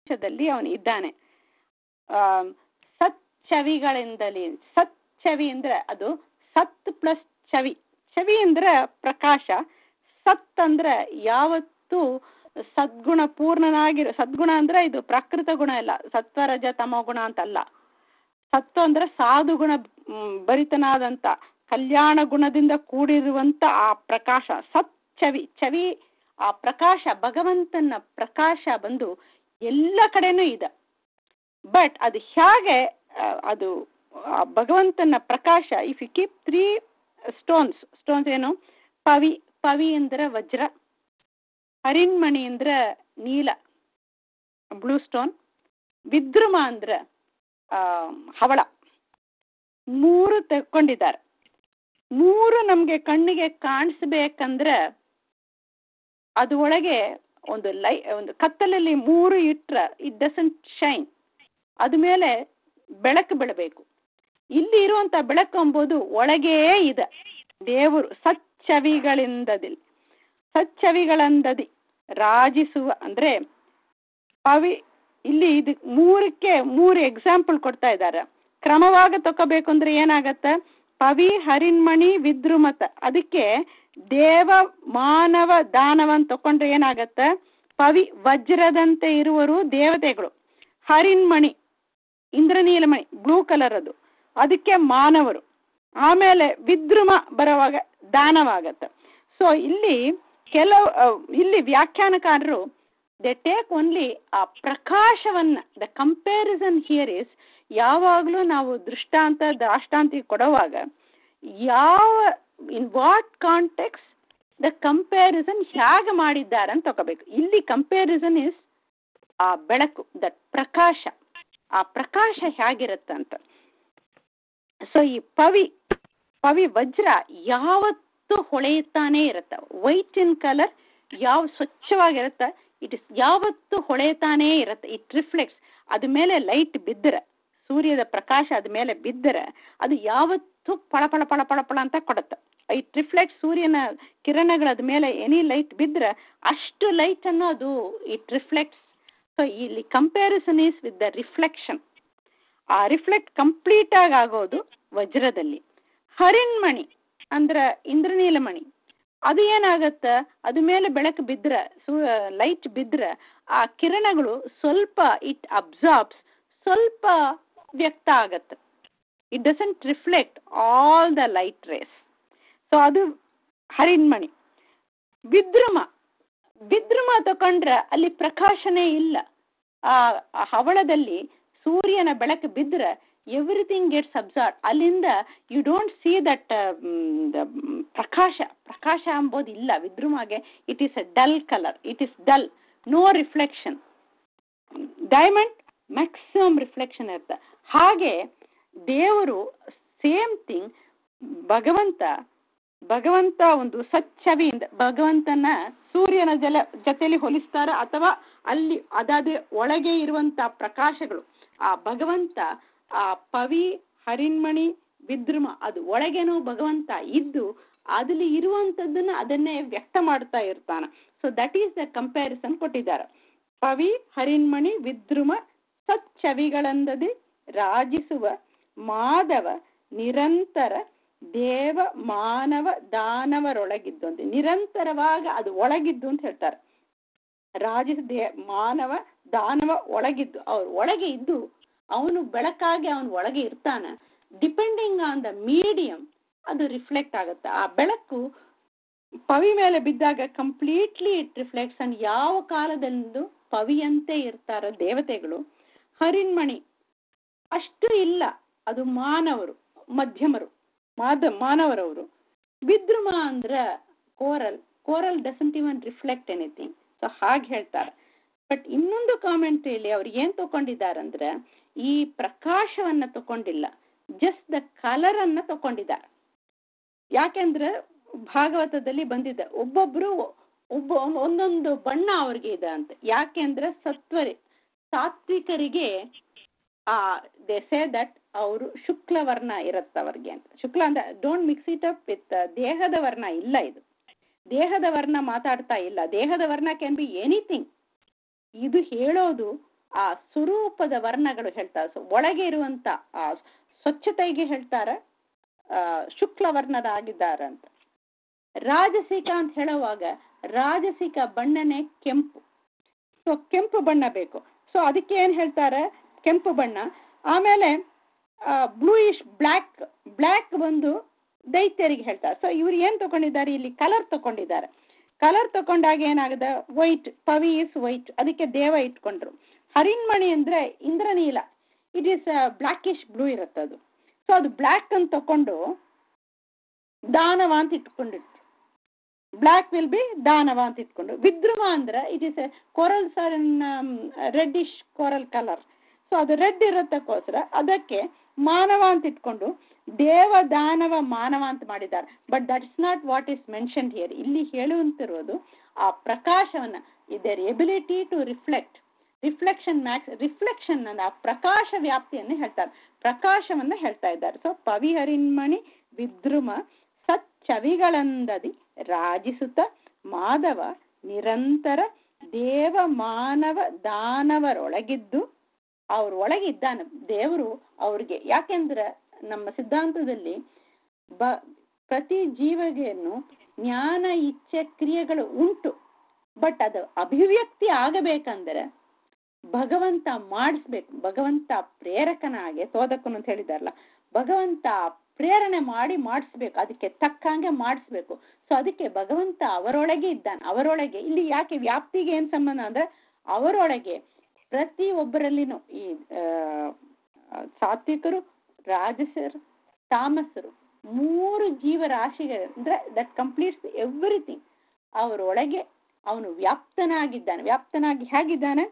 ಪ್ರಕಾಶದಲ್ಲಿ ಅವನು ಇದ್ದಾನೆ ಆ ಸಚ್ಚವಿಗಳಿಂದಲೇ ಸಚ್ಚವಿ ಅಂದ್ರೆ ಅದು ಸತ್ ಪ್ಲಸ್ ಚವಿ ಚವಿ ಅಂದ್ರೆ ಪ್ರಕಾಶ ಸತ್ ಅಂದ್ರೆ ಯಾವತ್ತು ಸದ್ಗುಣ ಪೂರ್ಣನಾಗಿರೋ ಸದ್ಗುಣ ಅಂದ್ರೆ ಇದು ಪ್ರಾಕೃತ ಗುಣ ಇಲ್ಲ ಸತ್ವರಜ ತಮೋ ಗುಣ ಅಂತಲ್ಲ ಸತ್ತು ಅಂದ್ರೆ ಸಾಧು ಗುಣ ಮ್, ಭರಿತನಾದಂತ ಕಲ್ಯಾಣ ಗುಣದಿಂದ ಕೂಡಿರುವಂತ ಆ ಪ್ರಕಾಶ ಸತ್ ಚವಿ ಚವಿ ಆ ಪ್ರಕಾಶ ಭಗವಂತನ ಪ್ರಕಾಶ ಬಂದು ಎಲ್ಲ ಕಡೆನೂ ಇದೆ ಬಟ್ ಅದು ಹೇಗೆ ಆ, ಅದು ಆ ಭಗವಂತನ ಪ್ರಕಾಶ if you keep three stones stones ಏನು ಪವಿ ಪವಿ ಅಂದ್ರೆ ವಜ್ರ ಹರಿನ್ಮಣಿ ಅಂದ್ರೆ ನೀಲ ಬ್ಲೂ ಸ್ಟೋನ್ ವಿದ್ರುಮ ಅಂದ್ರೆ ಆ, ಹವಳ ಮೂರು ತಕೊಂಡಿದ್ದಾರೆ ಮೂರು ನಮ್ಗೆ ಕಣ್ಣಿಗೆ ಕಾಣಿಸ್ಬೇಕಂದ್ರೆ ಅದು ಒಳಗೆ ಒಂದು ಲೈ ಒಂದು ಕತ್ತಲಲ್ಲಿ ಮೂರು ಇಟ್ರ ಇಟ್ ಡಸಂಟ್ ಶೈನ್ ಅದ ಮೇಲೆ ಬೆಳಕು ಬೀಳಬೇಕು ಇಲ್ಲಿ ಇರುವಂತ ಬೆಳಕು ಎಂಬುದು ಒಳಗೇ ಇದೆ ದೇವರು ಸಚ್ಚವಿಗಳಿಂದದಿ ಸಚ್ಚವಿಗಳಂದದಿ ರಾಜಿಸುವ ಅಂದ್ರೆ ಪವಿ ಇಲ್ಲಿ ಇದು ಮೂರಕ್ಕೆ ಮೂರು ಎಕ್ಸಾಂಪಲ್ ಕೊಡ್ತಾ ಇದ್ದಾರೆ ಕ್ರಮವಾಗಿ ತಗೋಬೇಕು ಅಂದ್ರೆ ಏನಾಗತ್ತ ಪವಿ ಹರಿನ್ಮಣಿ ವಿದ್ರುಮತ ಅದಕ್ಕೆ ದೇವ ಮಾನವ ದಾನವ ಅಂತ ತಕೊಂಡ್ರೆ ಏನಾಗತ್ತ ಪವಿ ವಜ್ರದಂತೆ ಇರುವರು ದೇವತೆಗಳು ಹರಿನ್ಮಣಿ ಇಂದ್ರನೀಲಮಣಿ ಬ್ಲೂ ಕಲರ್ ಅದು ಅದಕ್ಕೆ ಮಾನವರು ಆಮೇಲೆ ವಿದ್ರುಮ ಬರುವಾಗ ದಾನವಾಗತ್ತೆ ಸೊ ಇಲ್ಲಿ ಕೆಲವು ಅಹ್, ಇಲ್ಲಿ ವ್ಯಾಖ್ಯಾನಕಾರರು ದೆ ಟೇಕ್ ಓನ್ಲಿ ಆ ಪ್ರಕಾಶವನ್ನ ದ ಕಂಪ್ಯಾರಿಸನ್ ಹಿಯರ್ ಇಸ್ ಯಾವಾಗಲೂ ನಾವು ದೃಷ್ಟಾಂತ ದಾಷ್ಟಾಂತಿ ಕೊಡುವಾಗ ಯಾವ in what context the comparison ಹೇಗೆ ಮಾಡಿದ್ದಾರೆ ಅಂತ ತಗೋಬೇಕು ಇಲ್ಲಿ ಕಂಪ್ಯಾರಿಸನ್ ಇಸ್ ಆ ಬೆಳಕು ದ ಪ್ರಕಾಶ ಆ ಪ್ರಕಾಶ ಹೇಗಿರುತ್ತಂತ ಸೊ ಈ ಪವಿ ಪವಿ ವಜ್ರ ಯಾವತ್ತೂ ಹೊಳೆಯುತ್ತಾನೇ ಇರುತ್ತೆ ವೈಟ್ ಇನ್ ಕಲರ್ ಯಾವ ಸ್ವಚ್ಛವಾಗಿರುತ್ತೆ ಇಟ್ ಇಸ್ ಯಾವತ್ತೂ ಹೊಳೆಯುತ್ತಾನೇ ಇರುತ್ತೆ ಇಟ್ ರಿಫ್ಲೆಕ್ಟ್ಸ್ ಅದ ಮೇಲೆ ಲೈಟ್ ಬಿದ್ದರೆ ಸೂರ್ಯದ ಪ್ರಕಾಶ ಅದ ಮೇಲೆ ಬಿದ್ದರೆ ಅದು ಯಾವತ್ತೂ ಪಳ ಪಳ ಪಳ ಪಳ ಪಳ ಅಂತ ಕೊಡುತ್ತೆ ಇಟ್ ರಿಫ್ಲೆಕ್ಟ್ ಸೂರ್ಯನ ಕಿರಣಗಳ ಅದ ಮೇಲೆ ಎನಿ ಲೈಟ್ ಬಿದ್ದರೆ ಅಷ್ಟು ಲೈಟ್ ಅನ್ನು ಅದು ಇಟ್ ರಿಫ್ಲೆಕ್ಟ್ಸ್ ಸೊ ಇಲ್ಲಿ comparison is with the reflection ಆ ರಿಫ್ಲೆಕ್ಟ್ ಕಂಪ್ಲೀಟ್ ಆಗಿ ಆಗೋದು ವಜ್ರದಲ್ಲಿ ಹರಿನ್ಮಣಿ ಅಂದ್ರ ಇಂದ್ರನೀಲಮಣಿ ಅದು ಏನಾಗತ್ತ ಅದ ಮೇಲೆ ಬೆಳಕು ಬಿದ್ರ ಲೈಟ್ ಬಿದ್ರ ಆ ಕಿರಣಗಳು ಸ್ವಲ್ಪ ಇಟ್ ಅಬ್ಸಾರ್ಬ್ಸ್ ಸ್ವಲ್ಪ ವ್ಯಕ್ತ ಆಗತ್ತೆ it doesn't reflect all the light rays so ಅದು ಹರಿನ್ಮಣಿ ವಿದ್ರುಮ ವಿದ್ರುಮ ತಕೊಂಡ್ರೆ ಅಲ್ಲಿ ಪ್ರಕಾಶನೇ ಇಲ್ಲ ಆ ಆ ಹವಳದಲ್ಲಿ ಸೂರ್ಯನ ಬೆಳಕು ಬಿದ್ದರೆ ಎವ್ರಿಥಿಂಗ್ ಗೆಟ್ಸ್ ಅಬ್ಸಾರ್ವ್ ಅಲ್ಲಿಂದ ಯು ಡೋಂಟ್ ಸಿ ದಟ್ ಪ್ರಕಾಶ ಪ್ರಕಾಶ ಅಂಬೋದು ಇಲ್ಲ ವಿದ್ರುಮಗೆ it is a dull colour it is dull no reflection diamond maximum reflection ಇರುತ್ತೆ ಹಾಗೆ ದೇವರು ಸೇಮ್ ಥಿಂಗ್ ಭಗವಂತ ಭಗವಂತ ಒಂದು ಸಚ್ಚವಿಯಿಂದ ಭಗವಂತನ ಸೂರ್ಯನ ಜಲ ಜೊತೆಲಿ ಹೋಲಿಸ್ತಾರ ಅಥವಾ ಅಲ್ಲಿ ಅದಾದ ಒಳಗೆ ಇರುವಂತ ಪ್ರಕಾಶಗಳು ಆ ಭಗವಂತ ಆ ಪವಿ ಹರಿನ್ಮಣಿ ವಿದ್ರುಮ ಅದು ಒಳಗೇನೋ ಭಗವಂತ ಇದ್ದು ಅದಲ್ಲಿ ಇರುವಂತದ್ದನ್ನ ಅದನ್ನೇ ವ್ಯಕ್ತ ಮಾಡ್ತಾ ಇರ್ತಾನ so that is the comparison ಕೊಟ್ಟಿದ್ದಾರೆ ಪವಿ ಹರಿನ್ಮಣಿ ವಿದ್ರುಮ ಸಚ್ಚವಿಗಳಂದದೆ ರಾಜಿಸುವ ಮಾಧವ ನಿರಂತರ ದೇವ ಮಾನವ ದಾನವರೊಳಗಿದ್ದು ಅಂತ ನಿರಂತರವಾಗಿ ಅದು ಒಳಗಿದ್ದು ಅಂತ ಹೇಳ್ತಾರೆ ರಾಜಿಸ ದೇ ಮಾನವ ದಾನವ ಒಳಗಿದ್ದು ಅವ್ರ ಒಳಗೆ ಇದ್ದು ಅವನು ಬೆಳಕಾಗಿ ಅವನು ಒಳಗೆ ಇರ್ತಾನ ಡಿಪೆಂಡಿಂಗ್ ಆನ್ ದ ಮೀಡಿಯಂ ಅದು ರಿಫ್ಲೆಕ್ಟ್ ಆಗುತ್ತೆ ಆ ಬೆಳಕು ಪವಿ ಮೇಲೆ ಬಿದ್ದಾಗ ಕಂಪ್ಲೀಟ್ಲಿ ಇಟ್ ರಿಫ್ಲೆಕ್ಟ್ಸ್ ಅಂಡ್ ಯಾವ ಕಾಲದಲ್ಲೂ ಪವಿಯಂತೆ ಇರ್ತಾರ ದೇವತೆಗಳು ಹರಿನ್ಮಣಿ ಅಷ್ಟು ಇಲ್ಲ ಅದು ಮಾನವರು ಮಧ್ಯಮರು ಮಾದ ಮಾನವರವರು ವಿದ್ರುಮ ಅಂದ್ರ coral coral doesn't even reflect anything so ಹಾಗೆ ಹೇಳ್ತಾರೆ ಬಟ್ ಇನ್ನೊಂದು ಕಾಮೆಂಟ್ರಿಯಲ್ಲಿ ಅವ್ರು ಏನ್ ತಗೊಂಡಿದ್ದಾರಂದ್ರೆ ಈ ಪ್ರಕಾಶವನ್ನ ತಗೊಂಡಿಲ್ಲ ಜಸ್ಟ್ ದ ಕಲರ್ ಅನ್ನ ತಗೊಂಡಿದ್ದಾರೆ ಯಾಕೆಂದ್ರೆ ಭಾಗವತದಲ್ಲಿ ಬಂದಿದೆ ಒಬ್ಬೊಬ್ರು ಒಬ್ಬ ಒಂದೊಂದು ಬಣ್ಣ ಅವ್ರಿಗೆ ಇದೆ ಅಂತ ಯಾಕೆಂದ್ರೆ ಸತ್ವರಿ ಸಾತ್ವಿಕರಿಗೆ ಆ ದೇ ಸೇ ದಟ್ ಅವರು ಶುಕ್ಲ ವರ್ಣ ಇರುತ್ತೆ ಅವ್ರಿಗೆ ಅಂತ ಶುಕ್ಲ ಅಂದ್ರೆ don't mix it up with ದೇಹದ ವರ್ಣ ಇಲ್ಲ ಇದು ದೇಹದ ವರ್ಣ ಮಾತಾಡ್ತಾ ಇಲ್ಲ ದೇಹದ ವರ್ಣ ಕ್ಯಾನ್ ಬಿ ಎನಿಥಿಂಗ್ ಇದು ಹೇಳೋದು ಆ ಸ್ವರೂಪದ ವರ್ಣಗಳು ಹೇಳ್ತಾರೆ ಸೊ ಒಳಗೆ ಇರುವಂತ ಆ ಸ್ವಚ್ಛತೆಗೆ ಹೇಳ್ತಾರೆ ಆ ಶುಕ್ಲ ವರ್ಣದ ಆಗಿದ್ದಾರೆ ಅಂತ ರಾಜಸಿಕ ಅಂತ ಹೇಳುವಾಗ ರಾಜಸಿಕ ಬಣ್ಣನೇ ಕೆಂಪು ಸೊ ಕೆಂಪು ಬಣ್ಣ ಬೇಕು ಸೊ ಅದಕ್ಕೆ ಏನ್ ಹೇಳ್ತಾರೆ ಕೆಂಪು ಬಣ್ಣ ಆಮೇಲೆ ಬ್ಲೂಯಿಶ್ ಬ್ಲ್ಯಾಕ್ ಬ್ಲ್ಯಾಕ್ ಬಂದು ದೈತ್ಯರಿಗೆ ಹೇಳ್ತಾರೆ ಸೊ ಇವ್ರು ಏನ್ ತಗೊಂಡಿದ್ದಾರೆ ಇಲ್ಲಿ ಕಲರ್ ತಗೊಂಡಿದ್ದಾರೆ ಕಲರ್ ತಗೊಂಡಾಗ ಏನಾಗಿದೆ ವೈಟ್ ಪವಿ ಇಸ್ ವೈಟ್ ಅದಕ್ಕೆ ದೇವ ಇಟ್ಕೊಂಡ್ರು ಹರಿನ್ಮಣಿ ಅಂದ್ರೆ ಇಂದ್ರನೀಲ ಇಟ್ ಈಸ್ ಬ್ಲ್ಯಾಕಿಶ್ ಬ್ಲೂ ಇರುತ್ತೆ ಅದು ಸೊ ಅದು ಬ್ಲ್ಯಾಕ್ ಅಂತ ತಕೊಂಡು ದಾನವ ಅಂತ ಇಟ್ಕೊಂಡಿತ್ತು ಬ್ಲ್ಯಾಕ್ ವಿಲ್ ಬಿ ದಾನವ ಅಂತ ಇಟ್ಕೊಂಡು ವಿದ್ರುಮ ಅಂದ್ರೆ it is a coral sir reddish coral colour so ಅದು ರೆಡ್ ಇರತ್ತಕ್ಕೋಸ್ಕರ ಅದಕ್ಕೆ ಮಾನವ ಅಂತ ಇಟ್ಕೊಂಡು ದೇವ ದಾನವ ಮಾನವ ಅಂತ ಮಾಡಿದ್ದಾರೆ but that is not what is mention here ಇಲ್ಲಿ ಹೇಳುವಂತಿರೋದು ಆ ಪ್ರಕಾಶವನ್ನ ಇದರ ability to reflect reflection max reflection ಅಂದ್ರೆ ಆ ಪ್ರಕಾಶ ವ್ಯಾಪ್ತಿಯನ್ನು ಹೇಳ್ತಾರೆ ಪ್ರಕಾಶವನ್ನ ಹೇಳ್ತಾ ಇದ್ದಾರೆ ಸೊ ಪವಿಹರಿನ್ಮಣಿ ವಿದ್ರುಮ ಸಚ್ಚವಿಗಳಂದದಿ ರಾಜಿಸುತ್ತ ಮಾಧವ ನಿರಂತರ ದೇವ ಮಾನವ ದಾನವರೊಳಗಿದ್ದು ಅವ್ರ ಒಳಗೆ ಇದ್ದಾನೆ ದೇವರು ಅವ್ರಿಗೆ ಯಾಕೆಂದ್ರೆ ನಮ್ಮ ಸಿದ್ಧಾಂತದಲ್ಲಿ ಬ ಪ್ರತಿ ಜೀವಗೆಯನ್ನು ಜ್ಞಾನ ಇಚ್ಛೆ ಕ್ರಿಯೆಗಳು ಉಂಟು ಬಟ್ ಅದು ಅಭಿವ್ಯಕ್ತಿ ಆಗಬೇಕಂದ್ರೆ ಭಗವಂತ ಮಾಡಿಸ್ಬೇಕು ಭಗವಂತ ಪ್ರೇರಕನಾಗೆ ತೋದಕ್ಕನು ಅಂತ ಹೇಳಿದಾರಲ್ಲ ಭಗವಂತ ಪ್ರೇರಣೆ ಮಾಡಿ ಮಾಡಿಸ್ಬೇಕು ಅದಕ್ಕೆ ತಕ್ಕಂಗೆ ಮಾಡಿಸ್ಬೇಕು ಸೊ ಅದಕ್ಕೆ ಭಗವಂತ ಅವರೊಳಗೆ ಇದ್ದಾನೆ ಅವರೊಳಗೆ ಇಲ್ಲಿ ಯಾಕೆ ವ್ಯಾಪ್ತಿಗೆ ಏನ್ ಸಂಬಂಧ ಅಂದ್ರೆ ಅವರೊಳಗೆ ಪ್ರತಿ ಒಬ್ಬರಲ್ಲಿನೂ ಈ ಸಾತ್ವಿಕರು ರಾಜಸರು ತಾಮಸರು ಮೂರು ಜೀವರಾಶಿಗಳು ಅಂದ್ರೆ ದಟ್ ಕಂಪ್ಲೀಟ್ಸ್ ಎವ್ರಿಥಿಂಗ್ ಅವರೊಳಗೆ ಅವನು ವ್ಯಾಪ್ತನಾಗಿದ್ದಾನೆ ವ್ಯಾಪ್ತನಾಗಿ ಹೇಗಿದ್ದಾನೆ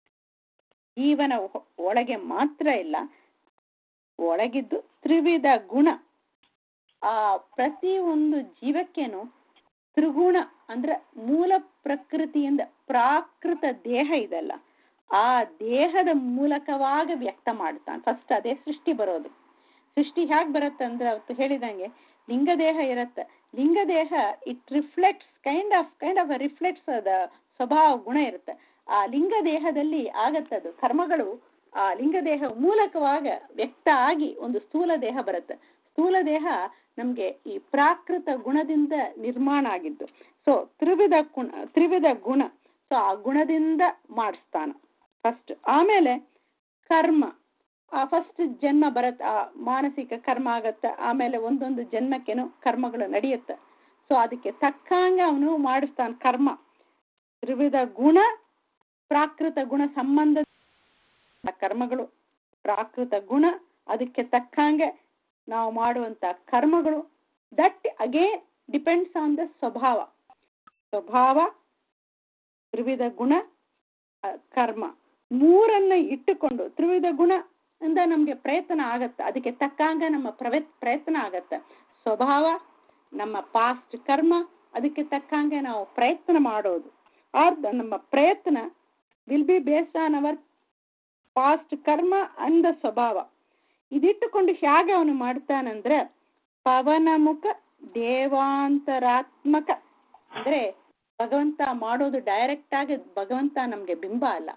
ಜೀವನ ಒಳಗೆ ಮಾತ್ರ ಇಲ್ಲ ಒಳಗಿದ್ದು ತ್ರಿವಿಧ ಗುಣ ಆ ಪ್ರತಿ ಒಂದು ಜೀವಕ್ಕೇನು ತ್ರಿಗುಣ ಅಂದ್ರೆ ಮೂಲ ಪ್ರಕೃತಿಯಿಂದ ಪ್ರಾಕೃತ ದೇಹ ಇದಲ್ಲ ಆ ದೇಹದ ಮೂಲಕವಾಗ ವ್ಯಕ್ತ ಮಾಡ್ತಾನೆ ಫಸ್ಟ್ ಅದೇ ಸೃಷ್ಟಿ ಬರೋದು ಸೃಷ್ಟಿ ಹೇಗೆ ಬರುತ್ತೆ ಅಂದ್ರೆ ಅವತ್ತು ಹೇಳಿದಂಗೆ ಲಿಂಗದೇಹ ಇರತ್ತೆ ಲಿಂಗದೇಹ it reflects kind of kind of reflects ಅದ ಸ್ವಭಾವ ಗುಣ ಇರುತ್ತೆ ಆ ಲಿಂಗದೇಹದಲ್ಲಿ ಆಗತ್ತದು ಕರ್ಮಗಳು ಆ ಲಿಂಗದೇಹ ಮೂಲಕವಾಗ ವ್ಯಕ್ತ ಆಗಿ ಒಂದು ಸ್ಥೂಲ ದೇಹ ಬರುತ್ತೆ ಸ್ಥೂಲ ದೇಹ ನಮ್ಗೆ ಈ ಪ್ರಾಕೃತ ಗುಣದಿಂದ ನಿರ್ಮಾಣ ಆಗಿದ್ದು ಸೊ ತ್ರಿವಿಧ ಗುಣ ತ್ರಿವಿಧ ಗುಣ ಸೊ ಆ ಗುಣದಿಂದ ಮಾಡಿಸ್ತಾನ ಫಸ್ಟ್ ಆಮೇಲೆ ಕರ್ಮ ಆ ಫಸ್ಟ್ ಜನ್ಮ ಬರತ್ತೆ ಆ ಮಾನಸಿಕ ಕರ್ಮ ಆಗತ್ತೆ ಆಮೇಲೆ ಒಂದೊಂದು ಜನ್ಮಕ್ಕೇನು ಕರ್ಮಗಳು ನಡೆಯುತ್ತೆ ಸೊ ಅದಕ್ಕೆ ತಕ್ಕಂಗೆ ಅವನು ಮಾಡಿಸ್ತಾನ ಕರ್ಮ ತ್ರಿವಿಧ ಗುಣ ಪ್ರಾಕೃತ ಗುಣ ಸಂಬಂಧ ಕರ್ಮಗಳು ಪ್ರಾಕೃತ ಗುಣ ಅದಕ್ಕೆ ತಕ್ಕಂಗೆ ನಾವು ಮಾಡುವಂತ ಕರ್ಮಗಳು that again depends on the ಸ್ವಭಾವ ಸ್ವಭಾವ ತ್ರಿವಿಧ ಗುಣ ಕರ್ಮ ಮೂರನ್ನ ಇಟ್ಟುಕೊಂಡು ತ್ರಿವಿಧ ಗುಣ ಇಂದ ನಮ್ಗೆ ಪ್ರಯತ್ನ ಆಗತ್ತೆ ಅದಕ್ಕೆ ತಕ್ಕಂಗ ನಮ್ಮ ಪ್ರವೆ ಪ್ರಯತ್ನ ಆಗತ್ತೆ ಸ್ವಭಾವ ನಮ್ಮ ಪಾಸ್ಟ್ ಕರ್ಮ ಅದಕ್ಕೆ ತಕ್ಕಂಗೆ ನಾವು ಪ್ರಯತ್ನ ಮಾಡೋದು ಆರ್ ನಮ್ಮ ಪ್ರಯತ್ನ will be based on our past karma ಅಂದ ಸ್ವಭಾವ ಇದಿಟ್ಟುಕೊಂಡು ಹೇಗೆ ಅವನು ಮಾಡ್ತಾನಂದ್ರೆ ಪವನಮುಖ ದೇವಾಂತರಾತ್ಮಕ ಅಂದ್ರೆ ಭಗವಂತ ಮಾಡೋದು ಡೈರೆಕ್ಟ್ ಆಗಿ ಭಗವಂತ ನಮ್ಗೆ ಬಿಂಬ ಅಲ್ಲ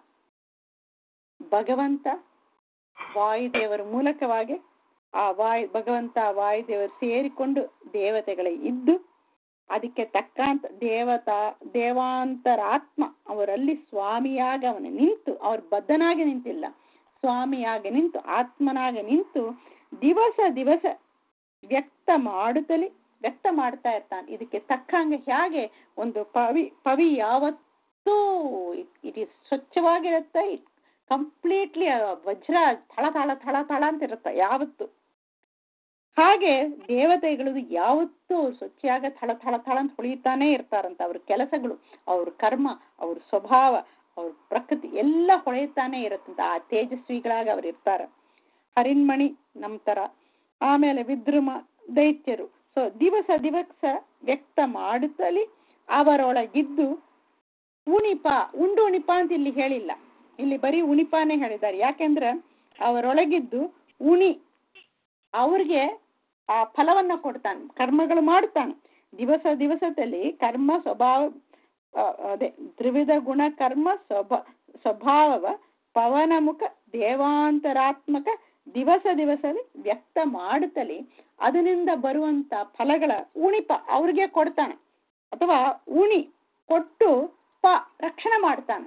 ಭಗವಂತ ವಾಯುದೇವರ ಮೂಲಕವಾಗಿ ಆ ವಾಯು ಭಗವಂತ ವಾಯುದೇವರು ಸೇರಿಕೊಂಡು ದೇವತೆಗಳ ಇದ್ದು ಅದಕ್ಕೆ ತಕ್ಕಂತ ದೇವತಾ ದೇವಾಂತರಾತ್ಮ ಅವರಲ್ಲಿ ಸ್ವಾಮಿಯಾಗಿ ಅವನು ನಿಂತು ಅವ್ರ ಬದ್ಧನಾಗಿ ನಿಂತಿಲ್ಲ ಸ್ವಾಮಿಯಾಗಿ ನಿಂತು ಆತ್ಮನಾಗಿ ನಿಂತು ದಿವಸ ದಿವಸ ವ್ಯಕ್ತ ಮಾಡುತ್ತಲೇ ವ್ಯಕ್ತ ಮಾಡ್ತಾ ಇರ್ತಾನೆ ಇದಕ್ಕೆ ತಕ್ಕಂಗೆ ಹೇಗೆ ಒಂದು ಪವಿ ಪವಿ ಯಾವತ್ತೂ ಇಟ್ ಇಸ್ ಸ್ವಚ್ಛವಾಗಿರುತ್ತೆ ಕಂಪ್ಲೀಟ್ಲಿ ವಜ್ರ ಥಳ ಥಳ ಥಳ ಥಳ ಅಂತ ಇರುತ್ತೆ ಯಾವತ್ತು ಹಾಗೆ ದೇವತೆಗಳು ಯಾವತ್ತೂ ಸ್ವಚ್ಛಾಗ ಥಳ ಥಳ ಥಳ ಅಂತ ಹೊಳಿತಾನೆ ಇರ್ತಾರಂತ ಅವ್ರ ಕೆಲಸಗಳು ಅವ್ರ ಕರ್ಮ ಅವ್ರ ಸ್ವಭಾವ ಅವ್ರ ಪ್ರಕೃತಿ ಎಲ್ಲ ಹೊಳೆಯುತ್ತಾನೆ ಇರುತ್ತಂತ ಆ ತೇಜಸ್ವಿಗಳಾಗ ಅವ್ರು ಇರ್ತಾರ ಹರಿನ್ಮಣಿ ನಮ್ ತರ ಆಮೇಲೆ ವಿದ್ರುಮ ದೈತ್ಯರು ಸೊ ದಿವಸ ದಿವಸ ವ್ಯಕ್ತ ಮಾಡುತ್ತಲೇ ಅವರೊಳಗಿದ್ದು ಉಣಿಪ ಉಂಡು ಉಣಿಪ ಅಂತ ಇಲ್ಲಿ ಹೇಳಿಲ್ಲ ಇಲ್ಲಿ ಬರೀ ಉಣಿಪಾನೇ ಹೇಳಿದ್ದಾರೆ ಯಾಕೆಂದ್ರೆ ಅವರೊಳಗಿದ್ದು ಉಣಿ ಅವ್ರಿಗೆ ಆ ಫಲವನ್ನ ಕೊಡ್ತಾನೆ ಕರ್ಮಗಳು ಮಾಡ್ತಾನೆ ದಿವಸ ದಿವಸದಲ್ಲಿ ಕರ್ಮ ಸ್ವಭಾವ ಅದೇ ತ್ರಿವಿಧ ಗುಣ ಕರ್ಮ ಸ್ವಭಾ ಸ್ವಭಾವವ ಪವನಮುಖ ದೇವಾಂತರಾತ್ಮಕ ದಿವಸ ದಿವಸವೇ ವ್ಯಕ್ತ ಮಾಡುತ್ತಲೇ ಅದರಿಂದ ಬರುವಂತ ಫಲಗಳ ಉಣಿಪ ಅವ್ರಿಗೆ ಕೊಡ್ತಾನೆ ಅಥವಾ ಉಣಿ ಕೊಟ್ಟು ಪ ರಕ್ಷಣೆ ಮಾಡ್ತಾನೆ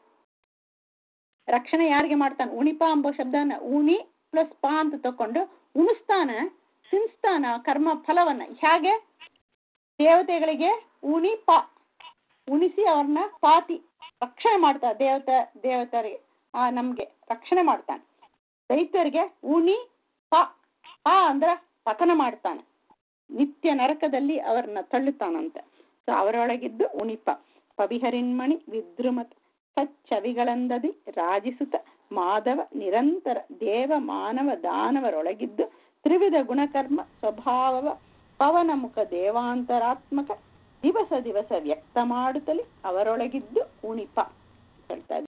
ರಕ್ಷಣೆ ಯಾರಿಗೆ ಮಾಡ್ತಾನೆ ಉಣಿಪ ಎಂಬ ಶಬ್ದನ ಉಣಿ ಪ್ಲಸ್ ಪ ಅಂತ ತಕೊಂಡು ಉಣಿಸ್ತಾನ ತಿನ್ಸ್ತಾನ ಕರ್ಮ ಫಲವನ್ನ ಹೇಗೆ ದೇವತೆಗಳಿಗೆ ಉಣಿ ಪ ಉಣಿಸಿ ಅವ್ರನ್ನ ಪಾತಿ ರಕ್ಷಣೆ ಮಾಡ್ತಾರೆ ದೇವತ ದೇವತರಿಗೆ ಆ ನಮ್ಗೆ ರಕ್ಷಣೆ ಮಾಡ್ತಾನೆ ದೈತ್ಯರಿಗೆ ಉಣಿ ಪ ಪ ಅಂದ್ರ ಪತನ ಮಾಡ್ತಾನೆ ನಿತ್ಯ ನರಕದಲ್ಲಿ ಅವರನ್ನ ತಳ್ಳುತ್ತಾನಂತೆ ಸೊ ಅವರೊಳಗಿದ್ದು ಉಣಿಪ ಪವಿಹರಿನ್ಮಣಿ ವಿದ್ರುಮತ ಸಚ್ಚವಿಗಳಂದದಿ ರಾಜಿಸುತ್ತ ಮಾಧವ ನಿರಂತರ ದೇವ ಮಾನವ ದಾನವರೊಳಗಿದ್ದು ತ್ರಿವಿಧ ಗುಣಕರ್ಮ ಸ್ವಭಾವವ ಪವನ ಮುಖ ದೇವಾಂತರಾತ್ಮಕ ದಿವಸ ದಿವಸ ವ್ಯಕ್ತ ಮಾಡುತ್ತಲೇ ಅವರೊಳಗಿದ್ದು ಉಣಿಪ ಹೇಳ್ತಾ